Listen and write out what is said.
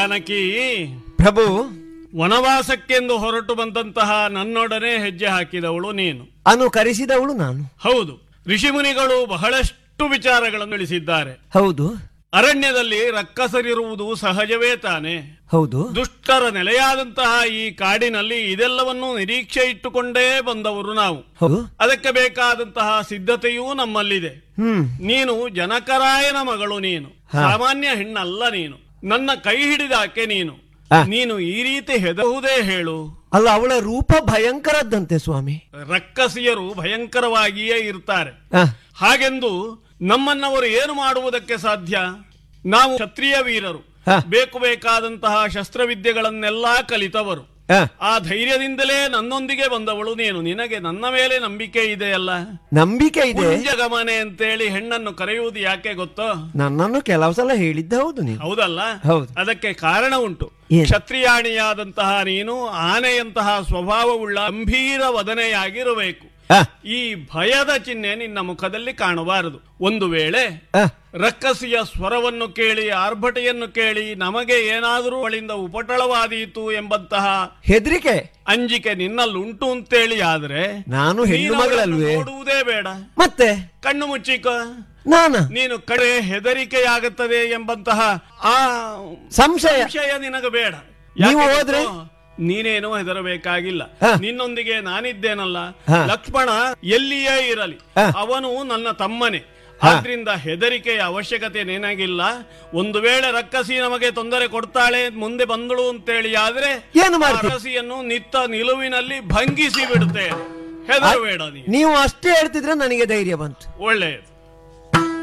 ಜಾನಕಿ ಪ್ರಭು ವನವಾಸಕ್ಕೆಂದು ಹೊರಟು ಬಂದಂತಹ ನನ್ನೊಡನೆ ಹೆಜ್ಜೆ ಹಾಕಿದವಳು ನೀನು ಅನುಕರಿಸಿದವಳು ನಾನು ಹೌದು ಋಷಿಮುನಿಗಳು ಬಹಳಷ್ಟು ವಿಚಾರಗಳನ್ನು ತಿಳಿಸಿದ್ದಾರೆ ಹೌದು ಅರಣ್ಯದಲ್ಲಿ ರಕ್ಕಸರಿರುವುದು ಸಹಜವೇ ತಾನೆ ಹೌದು ದುಷ್ಟರ ನೆಲೆಯಾದಂತಹ ಈ ಕಾಡಿನಲ್ಲಿ ಇದೆಲ್ಲವನ್ನು ನಿರೀಕ್ಷೆ ಇಟ್ಟುಕೊಂಡೇ ಬಂದವರು ನಾವು ಹೌದು ಅದಕ್ಕೆ ಬೇಕಾದಂತಹ ಸಿದ್ಧತೆಯೂ ನಮ್ಮಲ್ಲಿದೆ ಹ್ಮ್ ನೀನು ಜನಕರಾಯನ ಮಗಳು ನೀನು ಸಾಮಾನ್ಯ ಹೆಣ್ಣಲ್ಲ ನೀನು ನನ್ನ ಕೈ ಹಿಡಿದಾಕೆ ನೀನು ಆ. ನೀನು ಈ ರೀತಿ ಹೆದರುವುದೇ ಹೇಳು ಅಲ್ಲ ಅವಳ ರೂಪ ಭಯಂಕರದ್ದಂತೆ ಸ್ವಾಮಿ ರಕ್ಕಸಿಯರು ಭಯಂಕರವಾಗಿಯೇ ಇರ್ತಾರೆ ಆ, ಹಾಗೆಂದು ನಮ್ಮನ್ನವರು ಏನು ಮಾಡುವುದಕ್ಕೆ ಸಾಧ್ಯ ನಾವು ಕ್ಷತ್ರಿಯ ವೀರರು ಹ. ಬೇಕು ಬೇಕಾದಂತಹ ಶಸ್ತ್ರವಿದ್ಯೆಗಳನ್ನೆಲ್ಲಾ ಕಲಿತವರು ಆ, ಆ ಧೈರ್ಯದಿಂದಲೇ ನನ್ನೊಂದಿಗೆ ಬಂದವಳು ನೀನು ನಿನಗೆ ನನ್ನ ಮೇಲೆ ನಂಬಿಕೆ ಇದೆಯಲ್ಲ ನಂಬಿಕೆ ಇದೆ ಕುಂಜಗಮನೆ ಅಂತೇಳಿ ಹೆಣ್ಣನ್ನು ಕರೆಯುವುದು ಯಾಕೆ ಗೊತ್ತೋ ನನ್ನನ್ನು ಕೆಲವು ಸಲ ಹೇಳಿದ್ದ ಹೌದು ನೀವು ಹೌದಲ್ಲ ಹೌದು. ಅದಕ್ಕೆ ಕಾರಣ ಉಂಟು ಏನು? ಕ್ಷತ್ರಿಯಾಣಿಯಾದಂತಹ ನೀನು ಆನೆಯಂತಹ ಸ್ವಭಾವವುಳ್ಳ ಗಂಭೀರ ವದನೆಯಾಗಿರಬೇಕು ಆ, ಈ ಭಯದ ಚಿಹ್ನೆ ನಿನ್ನ ಮುಖದಲ್ಲಿ ಕಾಣಬಾರದು ಒಂದು ವೇಳೆ ಆ, ರಕ್ಕಸಿಯ ಸ್ವರವನ್ನು ಕೇಳಿ ಆರ್ಭಟೆಯನ್ನು ಕೇಳಿ ನಮಗೆ ಏನಾದರೂ ಅವಳಿಂದ ಉಪಟಳವಾದೀತು ಎಂಬಂತಹ ಹೆದರಿಕೆ ಅಂಜಿಕೆ ನಿನ್ನಲ್ಲುಂಟು ಅಂತೇಳಿ ಆದ್ರೆ ನಾನು ಹೆಣ್ಣು ನೀನು ಅವಳನ್ನು ಮಗಳಲ್ವೇ ನೋಡುವುದೇ ಬೇಡ ಮತ್ತೆ ಕಣ್ಣು ಮುಚ್ಚಿಕ ನಾನ ನೀನು ಕಡೆ ಹೆದರಿಕೆಯಾಗುತ್ತದೆ ಎಂಬಂತಹ ಆ ಸಂಶಯ ಸಂಶಯ ನಿನಗೆ ಬೇಡ ನೀವು ಯಾಕೆ ಹೋದ್ರೆ? ಗೊತ್ತೋ? ನೀನೇನು ಹೆದರಬೇಕಾಗಿಲ್ಲ ಹ. ನಿನ್ನೊಂದಿಗೆ ನಾನಿದ್ದೇನಲ್ಲ ಹ. ಲಕ್ಷ್ಮಣ ಎಲ್ಲಿಯೇ ಇರಲಿ ಹ. ಅವನು ನನ್ನ ತಮ್ಮನೇ ಆದ್ರಿಂದ ಹೆದರಿಕೆಯ ಅವಶ್ಯಕತೆ ನಿನಗಿಲ್ಲ ಒಂದು ವೇಳೆ ರಕ್ಕಸಿ ನಮಗೆ ತೊಂದರೆ ಕೊಡ್ತಾಳೆ ಮುಂದೆ ಬಂದಳು ಅಂತೇಳಿ ಆದ್ರೆ ಏನು ಆ ಮಾಡ್ತೀರಿ? ರಕ್ಕಸಿಯನ್ನು ನಿತ್ತ ನಿಲುವಿನಲ್ಲಿ ಭಂಗಿಸಿ ಬಿಡುತ್ತೇನೆ ಹೆದರಬೇಡ ನೀ ನೀವು ಅಷ್ಟೇ ಹೇಳ್ತಿದ್ರೆ ನನಗೆ ಧೈರ್ಯ ಬಂತು ಒಳ್ಳೆಯದು